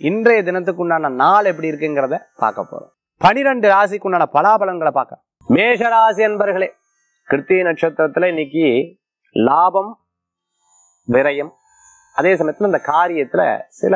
இன்றைய தினத்துக்கு உண்டான நாள் எப்படி இருக்குங்கிறத பார்க்க போறோம் பனிரெண்டு ராசிக்கு உண்டான பலாபலன்களை பார்க்க மேஷ ராசி அன்பர்களே கிருத்திகை நட்சத்திரத்துல இன்னைக்கு லாபம் விரயம் அதே சமயத்துல இந்த காரியத்துல சில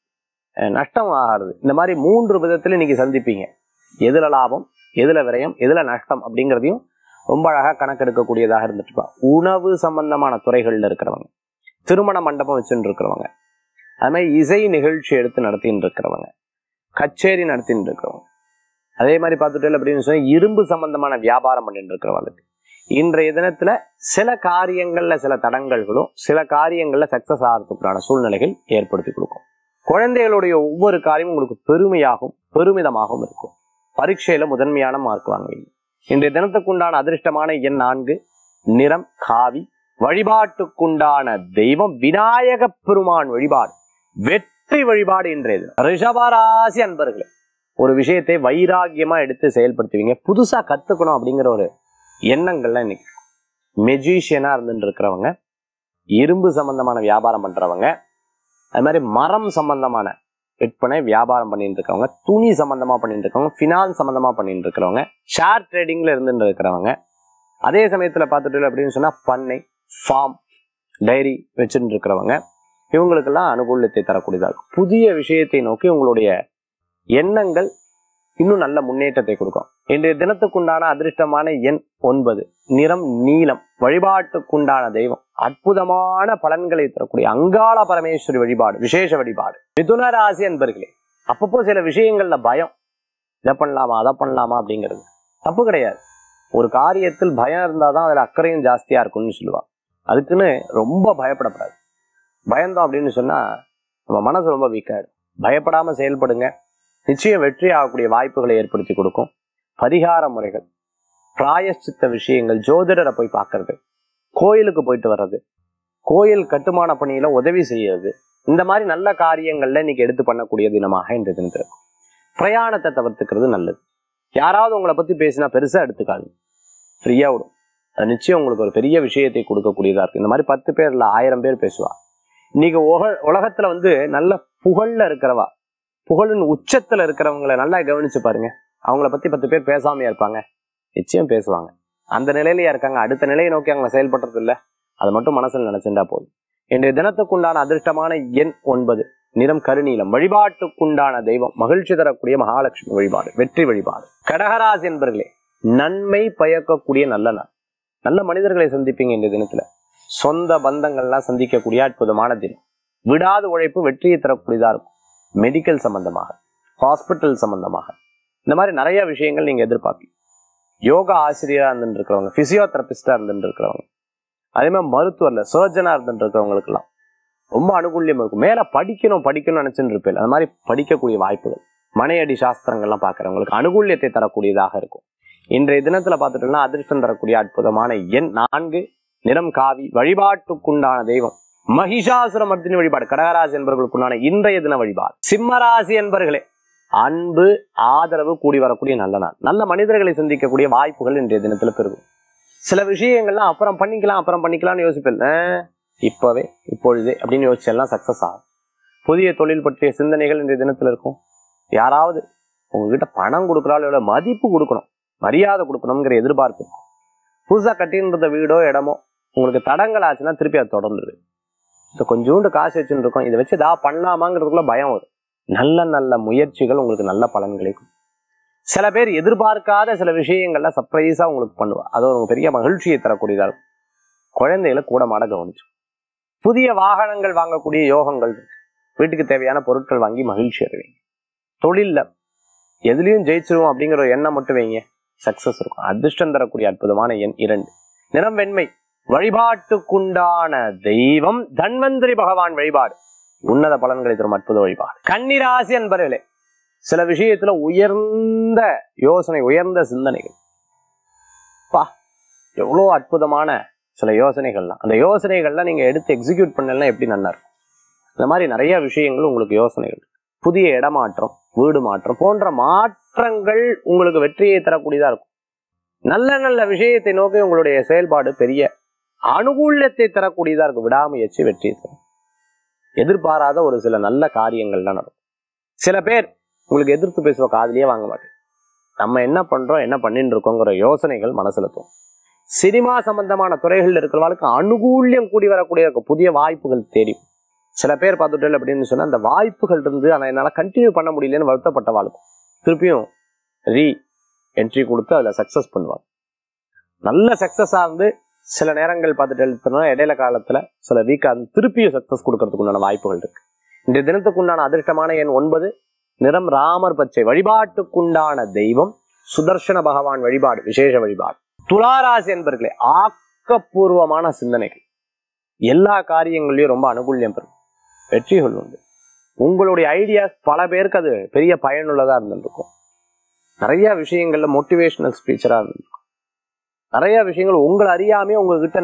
அஹ், நஷ்டம் ஆகிறது இந்த மாதிரி மூன்று விதத்துல இன்னைக்கு சந்திப்பீங்க எதுல லாபம் எதுல விரயம் எதுல நஷ்டம் அப்படிங்கிறதையும் ரொம்ப அழகா கணக்கெடுக்கக்கூடியதாக இருந்துட்டு இருப்பா. உணவு சம்பந்தமான துறைகள்ல இருக்கிறவங்க திருமண மண்டபம் வச்சுட்டு இருக்கிறவங்க அது மாதிரி இசை நிகழ்ச்சி எடுத்து நடத்தின்னு இருக்கிறவங்க கச்சேரி நடத்தின்னு இருக்கிறவங்க அதே மாதிரி பார்த்துட்டு அப்படின்னு சொன்னா இரும்பு சம்பந்தமான வியாபாரம் பண்ணிட்டு இருக்கிறவங்களுக்கு இன்றைய தினத்துல சில காரியங்கள்ல சில தடங்கல்களும் சில காரியங்கள்ல சக்சஸ் ஆகிறதுக்கான சூழ்நிலைகள் ஏற்படுத்தி கொடுக்கும் குழந்தைகளுடைய ஒவ்வொரு காரியமும் உங்களுக்கு பெருமையாகவும் பெருமிதமாகவும் இருக்கும் பரீட்சையில முதன்மையான மார்க் வாங்குவீங்க இன்றைய தினத்துக்குண்டான அதிர்ஷ்டமான எண் நான்கு நிறம் காவி வழிபாட்டுக்குண்டான தெய்வம் விநாயக பெருமான் வழிபாடு வெற்றி வழிபாடு இன்றைய தினம் ரிஷபராசி அன்பர்களே ஒரு விஷயத்தை வைராகியமா எடுத்து செயல்படுத்துவீங்க புதுசா கத்துக்கணும் அப்படிங்கிற ஒரு எண்ணங்கள்லாம் இன்னைக்கு மெஜிஷியனா இருந்துட்டு இருக்கிறவங்க இரும்பு சம்பந்தமான வியாபாரம் பண்றவங்க அது மாதிரி மரம் சம்பந்தமான விற்பனை வியாபாரம் பண்ணிட்டு இருக்கவங்க துணி சம்பந்தமா பண்ணிட்டு இருக்கவங்க ஃபினான்ஸ் சம்பந்தமா பண்ணிட்டு இருக்கிறவங்க ஷேர் ட்ரேடிங்ல இருந்துட்டு இருக்கிறவங்க அதே சமயத்துல பார்த்துட்டு அப்படின்னு சொன்னா பண்ணை ஃபார்ம் டைரி வச்சுட்டு இருக்கிறவங்க இவங்களுக்கெல்லாம் அனுகூலத்தை தரக்கூடியதா இருக்கும் புதிய விஷயத்தை நோக்கி உங்களுடைய எண்ணங்கள் இன்னும் நல்ல முன்னேற்றத்தை கொடுக்கும் இன்றைய தினத்துக்குண்டான அதிர்ஷ்டமான எண் ஒன்பது நிறம் நீலம் வழிபாட்டுக்குண்டான தெய்வம் அற்புதமான பலன்களை தரக்கூடிய அங்காள பரமேஸ்வரி வழிபாடு விசேஷ வழிபாடு மிதுன ராசி அன்பர்களே அப்பப்போ சில விஷயங்கள்ல பயம் இதை பண்ணலாமா அதை பண்ணலாமா அப்படிங்கிறது தப்பு கிடையாது ஒரு காரியத்தில் பயம் இருந்தாதான் அதுல அக்கறையும் ஜாஸ்தியா இருக்கும்னு சொல்லுவாங்க அதுக்குன்னு ரொம்ப பயப்படக்கூடாது பயந்தோம் அப்படின்னு சொன்னா நம்ம மனசு ரொம்ப வீக் ஆயிடும் பயப்படாம செயல்படுங்க நிச்சயம் வெற்றி ஆகக்கூடிய வாய்ப்புகளை ஏற்படுத்தி கொடுக்கும் பரிகார முறைகள் பிராயஷ்சித்த விஷயங்கள் ஜோதிடரை போய் பார்க்கறது கோயிலுக்கு போயிட்டு வர்றது கோயில் கட்டுமான பணியில உதவி செய்யறது இந்த மாதிரி நல்ல காரியங்கள்ல இன்னைக்கு எடுத்து பண்ணக்கூடிய தினமாக இந்த தினத்தில் இருக்கும் பிரயாணத்தை தவிர்த்துக்கிறது நல்லது யாராவது உங்களை பத்தி பேசினா பெருசா எடுத்துக்காது ஃப்ரீயா விடும் அது நிச்சயம் உங்களுக்கு ஒரு பெரிய விஷயத்தை கொடுக்கக்கூடியதா இருக்கு இந்த மாதிரி பத்து பேர் இல்ல ஆயிரம் பேர் பேசுவா இன்னைக்கு உக- உலகத்துல வந்து நல்ல புகழ்ல இருக்கிறவா புகழின் உச்சத்துல இருக்கிறவங்களை நல்லா கவனிச்சு பாருங்க அவங்கள பத்தி பத்து பேர் பேசாமையா இருப்பாங்க நிச்சயம் பேசுவாங்க அந்த நிலையிலயா இருக்காங்க அடுத்த நிலையை நோக்கி அவங்க செயல்படுறது இல்ல அதை மட்டும் மனசுல நினைச்சுட்டா போதும் இன்றைய தினத்துக்குண்டான அதிர்ஷ்டமான எண் ஒன்பது நிறம் கருநீலம் வழிபாட்டுக்குண்டான தெய்வம் மகிழ்ச்சி தரக்கூடிய மகாலட்சுமி வழிபாடு வெற்றி வழிபாடு கடகராசி என்பர்களே நன்மை பயக்கக்கூடிய நல்ல நாள் நல்ல மனிதர்களை சந்திப்பீங்க இந்த தினத்துல சொந்த பந்தங்கள்லாம் சந்திக்கக்கூடிய அற்புதமான தினம் விடாத உழைப்பு வெற்றியை தரக்கூடியதா இருக்கும் மெடிக்கல் சம்பந்தமாக ஹாஸ்பிட்டல் சம்பந்தமாக இந்த மாதிரி நிறைய விஷயங்கள் நீங்க எதிர்பார்ப்பீங்க யோகா ஆசிரியரா இருந்துட்டு இருக்கிறவங்க பிசியோதெரபிஸ்டா இருந்துட்டு இருக்கிறவங்க அதே மாதிரி மருத்துவர்ல சர்ஜனா இருந்துட்டு இருக்கிறவங்களுக்கெல்லாம் ரொம்ப அனுகூல்யம் இருக்கும் மேல படிக்கணும் படிக்கணும்னு நினைச்சுட்டு இருப்பேன் அது மாதிரி படிக்கக்கூடிய வாய்ப்புகள் மனையடி சாஸ்திரங்கள்லாம் பார்க்கறவங்களுக்கு அனுகூல்யத்தை தரக்கூடியதாக இருக்கும் இன்றைய தினத்துல பார்த்துட்டோம்னா அதிர்ஷ்டம் தரக்கூடிய அற்புதமான எண் நான்கு நிறம் காவி வழிபாட்டுக்குண்டான தெய்வம் மகிஷாசுரமர்த்தினி வழிபாடு கடகராசி என்பவர்களுக்குண்டான இன்றைய தின வழிபாடு சிம்மராசி என்பர்களே அன்பு ஆதரவு கூடி வரக்கூடிய நல்ல நாள் நல்ல மனிதர்களை சந்திக்கக்கூடிய வாய்ப்புகள் இன்றைய தினத்துல பெருகும் சில விஷயங்கள்லாம் அப்புறம் பண்ணிக்கலாம் அப்புறம் பண்ணிக்கலாம்னு யோசிப்பேன் ஆஹ், இப்பவே இப்பொழுதே அப்படின்னு யோசிச்செல்லாம் சக்சஸ் ஆகும் புதிய தொழில் பற்றிய சிந்தனைகள் இன்றைய தினத்துல இருக்கும் யாராவது உங்ககிட்ட பணம் கொடுக்குறாலும் எவ்வளவு மதிப்பு கொடுக்கணும் மரியாதை கொடுக்கணுங்கிற எதிர்பார்ப்பு இருக்கும் புதுசா கட்டியிருந்த வீடோ இடமோ உங்களுக்கு தடங்கள் ஆச்சுன்னா திருப்பி அது தொடர்ந்துருது இப்போ கொஞ்சோண்டு காசு வச்சுட்டு இருக்கோம் இதை வச்சு ஏதாவது பண்ணலாமாங்கிறதுக்குள்ள பயம் வரும் நல்ல நல்ல முயற்சிகள் உங்களுக்கு நல்ல பலன்களை கொடுக்கும். சில பேர் எதிர்பார்க்காத சில விஷயங்கள்ல சர்ப்ரைஸா உங்களுக்கு பண்ணுவா அது ஒரு பெரிய மகிழ்ச்சியை தரக்கூடியதா இருக்கும் குழந்தைகளை கூட மாட கவனிச்சு புதிய வாகனங்கள் வாங்கக்கூடிய யோகங்கள் இருக்கு வீட்டுக்கு தேவையான பொருட்கள் வாங்கி மகிழ்ச்சி அடைவீங்க தொழில்ல எதுலயும் ஜெயிச்சிருவோம் அப்படிங்கிற ஒரு எண்ணம் மட்டும் வைங்க சக்சஸ் இருக்கும் அதிர்ஷ்டம் தரக்கூடிய அற்புதமான எண் இரண்டு நிறம் வெண்மை வழிபாட்டுக்குண்டான தெய்வம் தன்வந்திரி பகவான் வழிபாடு உன்னத பலன்களை தரும் அற்புத வழிபாடு கன்னிராசி அன்பர்களே சில விஷயத்துல உயர்ந்த யோசனை உயர்ந்த சிந்தனைகள் பா எவ்வளோ அற்புதமான சில யோசனைகள்லாம் அந்த யோசனைகள்லாம் நீங்க எடுத்து எக்ஸிக்யூட் பண்ணலாம் எப்படி நல்லா இருக்கும் இந்த மாதிரி நிறைய விஷயங்கள் உங்களுக்கு யோசனைகள் புதிய இடமாற்றம் வீடு மாற்றம் போன்ற மாற்றங்கள் உங்களுக்கு வெற்றியை தரக்கூடியதா இருக்கும் நல்ல நல்ல விஷயத்தை நோக்கி உங்களுடைய செயல்பாடு பெரிய அனுகூல்யத்தை தரக்கூடியதா இருக்கும் விடாமுயற்சி வெற்றியை தரும் எதிர்பாராத ஒரு சில நல்ல காரியங்கள்லாம் நடக்கும் சில பேர் உங்களுக்கு எதிர்த்து பேசுவ காதுலயே வாங்க மாட்டேன் நம்ம என்ன பண்றோம் என்ன பண்ணிட்டு இருக்கோங்கிற யோசனைகள் மனசுல தோணும் சினிமா சம்பந்தமான துறைகள் இருக்கிறவர்களுக்கு அனுகூல்யம் கூடி வரக்கூடிய புதிய வாய்ப்புகள் தேடி சில பேர் பார்த்துட்டு அப்படின்னு சொன்னா அந்த வாய்ப்புகள் இருந்து அதை என்னால கண்டினியூ பண்ண முடியலன்னு வருத்தப்பட்ட வாழ்க்கும் திருப்பியும் ரீ என்ட்ரி கொடுத்து அதுல சக்சஸ் பண்ணுவாங்க நல்ல சக்சஸா இருந்து சில நேரங்கள் பார்த்துட்டு எழுத்தனா இடையில காலத்துல சில வீக்கா இருந்து திருப்பியும் சக்சஸ் கொடுக்கறதுக்கு உண்டான வாய்ப்புகள் இருக்கு இந்த தினத்துக்கு உண்டான அதிர்ஷ்டமான எண் ஒன்பது நிறம் ராமர் பச்சை வழிபாட்டுக்குண்டான தெய்வம் சுதர்சன பகவான் வழிபாடு விசேஷ வழிபாடு துளாராசி என்பர்களே ஆக்கப்பூர்வமான சிந்தனைகள் எல்லா காரியங்களையும் ரொம்ப அனுகூல்யம் பெறும் வெற்றிகள் உண்டு உங்களுடைய ஐடியாஸ் பல பேருக்கு அது பெரிய பயனுள்ளதா இருந்திருக்கும் நிறைய விஷயங்கள்ல மோட்டிவேஷனல் ஸ்பீச்சரா இருந்திருக்கும் நிறைய விஷயங்கள் உங்களை அறியாமே உங்ககிட்ட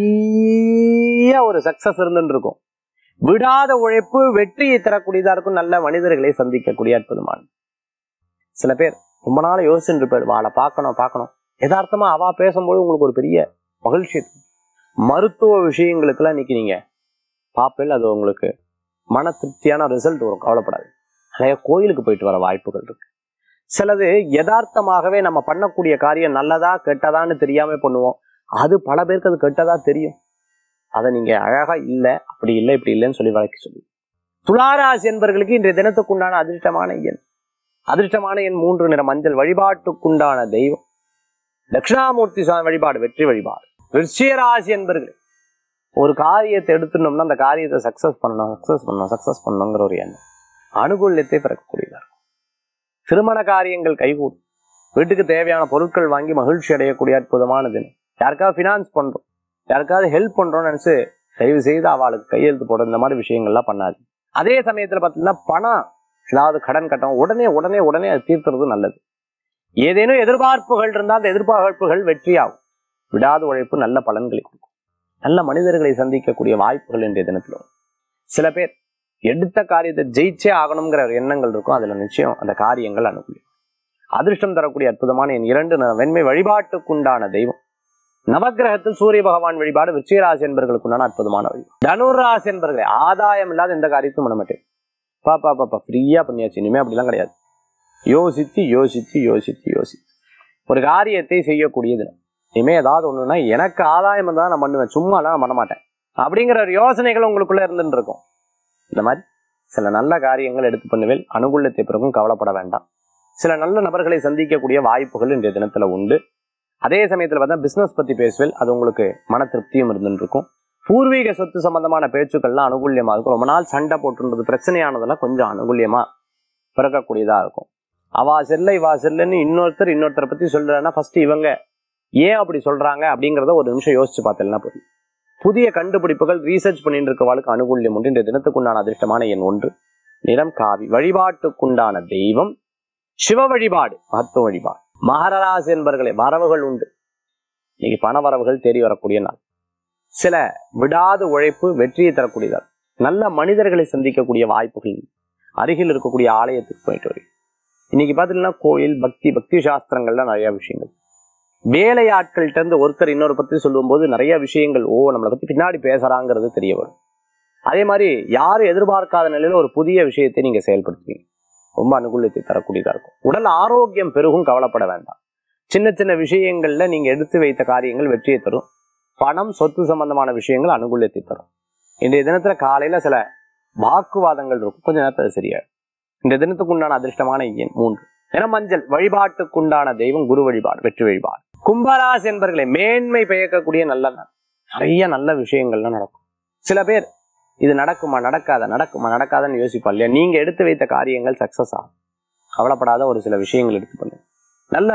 நிறைய ஒரு சக்சஸ் இருந்துட்டு இருக்கும் விடாத உழைப்பு வெற்றியை தரக்கூடியதா இருக்கும் நல்ல மனிதர்களை சந்திக்கக்கூடிய அற்புதமான சில பேர் ரொம்ப நாள் யோசிச்சுட்டு இருப்பாரு வாழை பார்க்கணும் பார்க்கணும் யதார்த்தமா அவ பேசும்போது உங்களுக்கு ஒரு பெரிய மகிழ்ச்சி இருக்கும் மருத்துவ விஷயங்களுக்கெல்லாம் இன்னைக்கு நீங்க பார்ப்பேன் அது உங்களுக்கு மன திருப்தியான ரிசல்ட் வரும் கவலைப்படாது நிறைய கோயிலுக்கு போயிட்டு வர வாய்ப்புகள் இருக்கு சிலது யதார்த்தமாகவே நம்ம பண்ணக்கூடிய காரியம் நல்லதா கெட்டதான்னு தெரியாம பண்ணுவோம் அது பல பேருக்கு அது கெட்டதா தெரியும் அதை நீங்க அழகா இல்ல அப்படி இல்லை இப்படி இல்லைன்னு சொல்லி வழக்கி சொல்லி துளாராசி என்பவர்களுக்கு இன்றைய தினத்துக்குண்டான அதிர்ஷ்டமான எண் அதிர்ஷ்டமான எண் மூன்று நிற மஞ்சள் வழிபாட்டுக்குண்டான தெய்வம் தட்சிணாமூர்த்தி சுவாமி வழிபாடு வெற்றி வழிபாடு விருச்சிகராசி என்பர்களே ஒரு காரியத்தை எடுத்துட்டோம்னா அந்த காரியத்தை சக்சஸ் பண்ணணும் சக்சஸ் பண்ணணும் சக்சஸ் பண்ணணுங்கிற ஒரு எண்ணம் அனுகூல்யத்தை பிறக்கக்கூடியதா இருக்கும் திருமண காரியங்கள் கைகூடும் வீட்டுக்கு தேவையான பொருட்கள் வாங்கி மகிழ்ச்சி அடையக்கூடிய அற்புதமான தினம் யாருக்காவது ஃபினான்ஸ் பண்றோம் யாருக்காவது ஹெல்ப் பண்றோம்னு நினைச்சு தயவு செய்து அவளுக்கு கையெழுத்து போட இந்த மாதிரி விஷயங்கள்லாம் பண்ணாது அதே சமயத்துல பார்த்தீங்கன்னா பணம் ஏதாவது கடன் கட்டணும் உடனே உடனே உடனே அது தீர்த்துறது நல்லது ஏதேனும் எதிர்பார்ப்புகள் இருந்தால் அந்த எதிர்பார்ப்புகள் வெற்றியாகும் விடாத உழைப்பு நல்ல பலன்களை கொடுக்கும் நல்ல மனிதர்களை சந்திக்கக்கூடிய வாய்ப்புகள் இன்றைய தினத்தில் வரும். சில பேர் எடுத்த காரியத்தை ஜெயிச்சே ஆகணுங்கிற ஒரு எண்ணங்கள் இருக்கும் அதுல நிச்சயம் அந்த காரியங்கள் அனுகூலம் அதிர்ஷ்டம் தரக்கூடிய அற்புதமான என் இரண்டு ந- வெண்மை வழிபாட்டுக்குண்டான தெய்வம் நவக்கிரகத்தில் சூரிய பகவான் வழிபாடு விருச்சிகராசி என்பர்களுக்குண்டான அற்புதமான வழிபாடு தனுராசி என்பர்களே ஆதாயம் இல்லாத எந்த காரியத்தையும் பண்ண மாட்டேன் பாப்பா பாப்பா ஃப்ரீயா பண்ணியாச்சு இனிமே அப்படிலாம் கிடையாது யோசித்து யோசித்து யோசித்து யோசித்து ஒரு காரியத்தை செய்யக்கூடியது இனிமே ஏதாவது ஒண்ணுன்னா எனக்கு ஆதாயம் இருந்தா நான் பண்ணுவேன் சும்மாலாம் நான் பண்ண மாட்டேன் அப்படிங்கிற ஒரு யோசனைகள் உங்களுக்குள்ள இருந்துட்டு இருக்கும் இந்த மாதிரி சில நல்ல காரியங்கள் எடுத்து பண்ணுவேன் அனுகூலத்தை பிறகும் கவலைப்பட வேண்டாம் சில நல்ல நபர்களை சந்திக்கக்கூடிய வாய்ப்புகள் இன்றைய தினத்துல உண்டு அதே சமயத்துல பார்த்தா பிசினஸ் பத்தி பேசுவேன் அது உங்களுக்கு மன திருப்தியும் இருந்துட்டு இருக்கும் பூர்வீக சொத்து சம்பந்தமான பேச்சுக்கள்லாம் அனுகூல்யமா இருக்கும் ரொம்ப நாள் சண்டை போட்டுன்றது பிரச்சனையானதெல்லாம் கொஞ்சம் அனுகூல்யமா பிறக்கக்கூடியதா இருக்கும் அவா செல்ல இவா செல்லன்னு இன்னொருத்தர் இன்னொருத்தரை பத்தி சொல்றான்னா ஃபர்ஸ்ட் இவங்க ஏன் அப்படி சொல்றாங்க அப்படிங்கறத ஒரு நிமிஷம் யோசிச்சு பார்த்தேன்னா புரியும் புதிய கண்டுபிடிப்புகள் ரீசர்ச் பண்ணிட்டு இருக்கவாளுக்கு அனுகூல்யம் உண்டு இந்த தினத்துக்குண்டான அதிர்ஷ்டமான எண் ஒன்று நிறம் காவி வழிபாட்டுக்குண்டான தெய்வம் சிவ வழிபாடு மகத்துவ வழிபாடு மகராசி என்பர்களே வரவுகள் உண்டு இன்னைக்கு பண வரவுகள் தேடி வரக்கூடிய நாள் சில விடாத உழைப்பு வெற்றியை தரக்கூடியதா நல்ல மனிதர்களை சந்திக்கக்கூடிய வாய்ப்புகள் அருகில் இருக்கக்கூடிய ஆலயத்துக்கு போயிட்டு வரும் இன்னைக்கு பார்த்தீங்கன்னா கோயில் பக்தி பக்தி சாஸ்திரங்கள்ல நிறைய விஷயங்கள் வேலையாட்கள்கிட்ட இருந்து ஒருத்தர் இன்னொரு பத்தி சொல்லும்போது நிறைய விஷயங்கள் ஓ நம்மளை பத்தி பின்னாடி பேசுறாங்கிறது தெரிய வரும் அதே மாதிரி யாரும் எதிர்பார்க்காத நிலையில ஒரு புதிய விஷயத்தை நீங்க செயல்படுத்துவீங்க ரொம்ப அனுகூலத்தை தரக்கூடியதா இருக்கும் உடல் ஆரோக்கியம் பெருகும் கவலைப்பட வேண்டாம் சின்ன சின்ன விஷயங்கள்ல நீங்க எடுத்து வைத்த காரியங்கள் வெற்றியை தரும் பணம் சொத்து சம்பந்தமான விஷயங்கள் அனுகூலத்தை தரும் இன்றைய தினத்துல காலையில சில வாக்குவாதங்கள் இருக்கும் கொஞ்ச நேரத்துல அது சரியாயிடும் இந்த தினத்துக்கு உண்டான அதிர்ஷ்டமான எண் மூன்று நிறம் மஞ்சள் வழிபாட்டுக்குண்டான தெய்வம் குரு வழிபாடு வெற்றி வழிபாடு கும்பராசி என்பர்களை மேன்மை பெயக்கக்கூடிய நல்ல நாள் நிறைய நல்ல விஷயங்கள்லாம் நடக்கும் சில பேர் இது நடக்குமா நடக்காத நடக்குமா நடக்காதன்னு யோசிப்பா இல்லையா நீங்க எடுத்து வைத்த காரியங்கள் சக்சஸ் ஆகும் கவலைப்படாத ஒரு சில விஷயங்கள் எடுத்து பண்ணுங்க நல்ல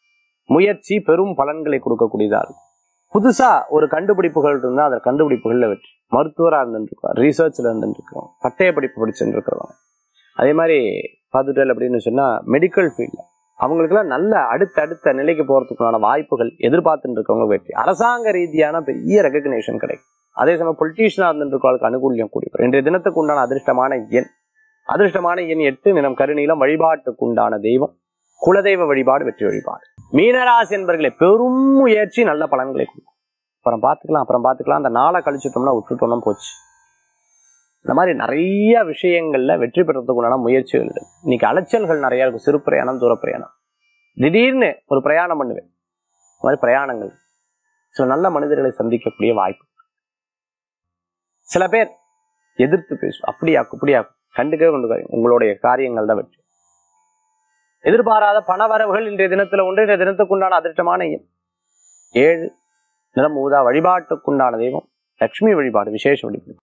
முயற்சி பெரும் பலன்களை கொடுக்கக்கூடியதா இருக்கும் புதுசா ஒரு கண்டுபிடிப்புகள் இருந்தா அந்த கண்டுபிடிப்புகள்ல வெற்றி மருத்துவரா இருந்துருக்கோம் ரிசர்ச்ல இருந்துருக்கிறோம் பட்டய படிப்பு படிச்சுட்டு இருக்கிறவங்க அதே மாதிரி பார்த்துட்டல் அப்படின்னு சொன்னா மெடிக்கல் ஃபீல்ட்ல அவங்களுக்குலாம் நல்ல அடுத்த அடுத்த நிலைக்கு போறதுக்கான வாய்ப்புகள் எதிர்பார்த்துட்டு இருக்கவங்க வெற்றி அரசாங்க ரீதியான பெரிய ரெகக்னேஷன் கிடைக்கும் அதே சமயம் பொலிட்டீஷியனா இருந்துட்டு இருக்கவங்களுக்கு அனுகூல்யம் கூடிய இன்றைய தினத்துக்கு உண்டான அதிர்ஷ்டமான எண் அதிர்ஷ்டமான எண் எட்டு நிறம் கருநீலம் வழிபாட்டுக்கு உண்டான தெய்வம் குலதெய்வ வழிபாடு வெற்றி வழிபாடு மீனராசி என்பர்களே பெரும் முயற்சி நல்ல பலன்களை கொடுக்கும் அப்புறம் பார்த்துக்கலாம் அப்புறம் பார்த்துக்கலாம் அந்த நாளை கழிச்சுட்டோம்னா விட்டுட்டோம்னா போச்சு இந்த மாதிரி நிறைய விஷயங்கள்ல வெற்றி பெறதுக்கு உண்டான முயற்சிகள் இருக்கு இன்னைக்கு அலைச்சல்கள் நிறைய இருக்கும் சிறு பிரயாணம் தூர பிரயாணம் திடீர்னு ஒரு பிரயாணம் பண்ணுவேன் இந்த மாதிரி பிரயாணங்கள் சில நல்ல மனிதர்களை சந்திக்கக்கூடிய வாய்ப்பு சில பேர் எதிர்த்து பேசும் அப்படியாக்கும் இப்படியாக்கும் கண்டுக்கவே கொண்டு உங்களுடைய காரியங்கள் தான் வெற்றி எதிர்பாராத பண வரவுகள் இன்றைய தினத்துல உண்டு இன்றைய தினத்துக்குண்டான அதிர்ஷ்டமான எண் ஏழு நிறம் ஊதா வழிபாட்டுக்குண்டான தெய்வம் லட்சுமி வழிபாடு விசேஷ வழிபாடு